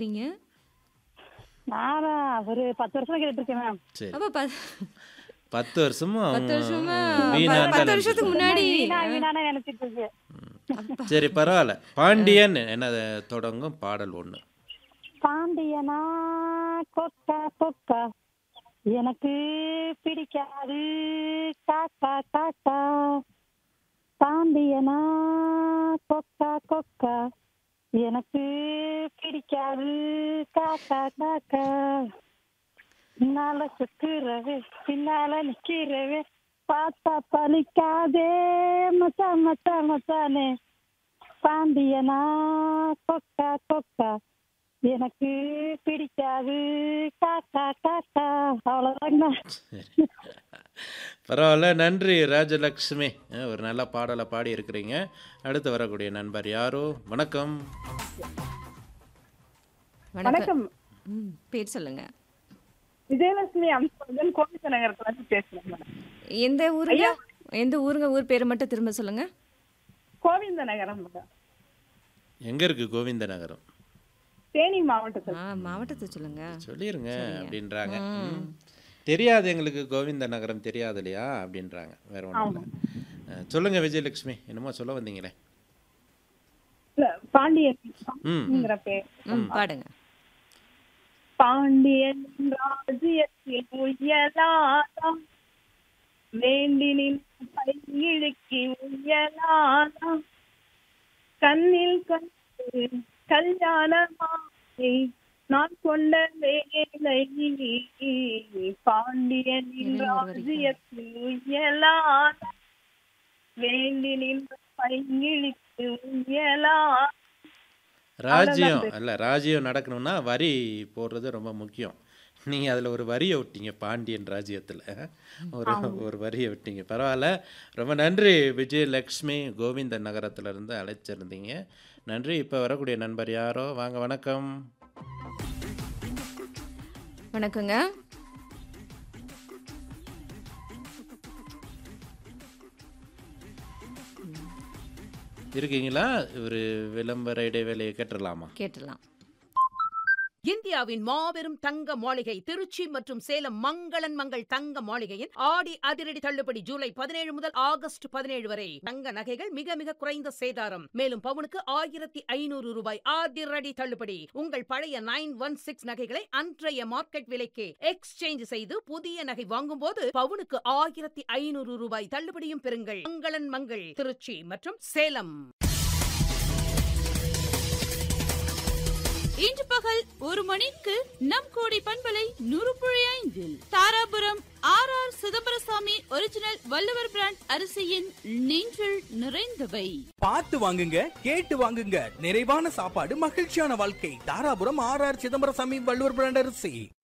கேக்குறீங்க நானா ஒரு பத்து வருஷமா கேட்டுட்டு இருக்கேன் மேம் சரி அப்ப ப- பத்து வருஷமும் பத்து வருஷமா அவங்க ப- வீணான்னு பத்து தான் வருஷத்துக்கு முன்னாடி வீணா வீணானே நினைச்சிட்டு இருக்கு நினைச்சிட்டு. சரி பரவாயில்ல பாண்டியன் என்ன தொடங்கும் பாடல் ஒண்ணு பாண்டியனா கொக்கா கொக்கா எனக்கு பிடிக்காது காக்கா காக்கா பாண்டியனா கொக்கா கொக்கா எனக்கு பிடிக்காது காக்கா காக்கா பின்னால சுத்துறவே பின்னால நிக்கிறவே பார்த்தா பலிக்காதே மச்சான் மச்சான் மச்சானே பாண்டியனா கொக்கா கொக்கா எனக்கு பிடிக்காது காக்கா காக்கா அவ்வளவுதாங்க பரவாயில்ல நன்றி ராஜலக்ஷ்மி அஹ், ஒரு நல்ல பாடலை பாடி இருக்கிறீங்க அடுத்து வரக்கூடிய நண்பர் யாரோ வணக்கம் வணக்கம் ம், பேர் சொல்லுங்க விஜயலட்சுமி அம்சன் கோவிந்த நகரத்துல இருந்து பேசுறேன் மேடம் எந்த ஊருங்க எந்த ஊருங்க ஊர் பேரை மட்டும் திரும்ப சொல்லுங்க கோவிந்த நகரம் மேடம் எங்க இருக்கு கோவிந்த நகரம் தேனி மாவட்டத்தில் ஆ மாவட்டத்தை சொல்லுங்க சொல்லிருங்க அப்படின்றாங்க ம். தெரியாது எங்களுக்கு கோவிந்த நகரம் தெரியாது இல்லையா அப்படின்றாங்க வேற ஒன்றும் இல்லை அஹ், சொல்லுங்க விஜயலட்சுமி என்னமோ சொல்ல வந்தீங்களே இல்ல, பாண்டியன் ம் பேர் ம் பாடுங்க பாண்டியன் ராஜ்யத்தில் உயலாதாம் வேண்டினின் கையிழுக்கி உயலாதாம் கண்ணில் கண்டு கல்யாணமாய் நான் கொண்ட வேலை பாண்டியனின் ராஜ்யத்தில் உயலாதாம் வேண்டினின் கையிழுக்கு உயலாதாம் ராஜ்யம் அல்ல ராஜ்யம் நடக்கணும்னா வரி போடுறது ரொம்ப முக்கியம் நீங்க அதுல ஒரு வரியை விட்டீங்க பாண்டியன் ராஜ்யத்துல ஒரு ஒரு வரியை விட்டீங்க பரவாயில்ல ரொம்ப நன்றி விஜயலக்ஷ்மி கோவிந்த நகரத்துல இருந்து அழைச்சிருந்தீங்க நன்றி இப்ப வரக்கூடிய நண்பர் யாரோ வாங்க வணக்கம் வணக்கங்க இருக்கீங்களா ஒரு விளம்பர இடைவேளையை கேட்டுடலாமா கேட்டுடலாம் இந்தியாவின் மாபெரும் தங்க மாளிகை திருச்சி மற்றும் சேலம் மங்களன் மங்கள் தங்க மாளிகையின் ஆடி அதிரடி தள்ளுபடி ஜூலை பதினேழு முதல் ஆகஸ்ட் பதினேழு வரை தங்க நகைகள் மிக மிக குறைந்த சேதாரம் மேலும் பவுனுக்கு ஆயிரத்தி ஐநூறு ரூபாய் அதிரடி தள்ளுபடி உங்கள் பழைய நைன் ஒன் சிக்ஸ் நகைகளை அன்றைய மார்க்கெட் விலைக்கு எக்ஸ்சேஞ்ச் செய்து புதிய நகை வாங்கும்போது பவுனுக்கு ஆயிரத்தி ஐநூறு ரூபாய் தள்ளுபடியும் பெறுங்கள் மங்களன் மங்கள் திருச்சி மற்றும் சேலம் இன்று பகல் ஒரு மணிக்கு நம் கோடி பண்பலை நூறு புள்ளி ஐந்தில் Dharapuram R R Chidambaraswamy original Valluvar brand அரிசியின் நெஞ்சில் நிறைந்தவை பார்த்து வாங்குங்க கேட்டு வாங்குங்க நிறைவான சாப்பாடு மகிழ்ச்சியான வாழ்க்கை Dharapuram R R Chidambaraswamy Valluvar brand அரிசி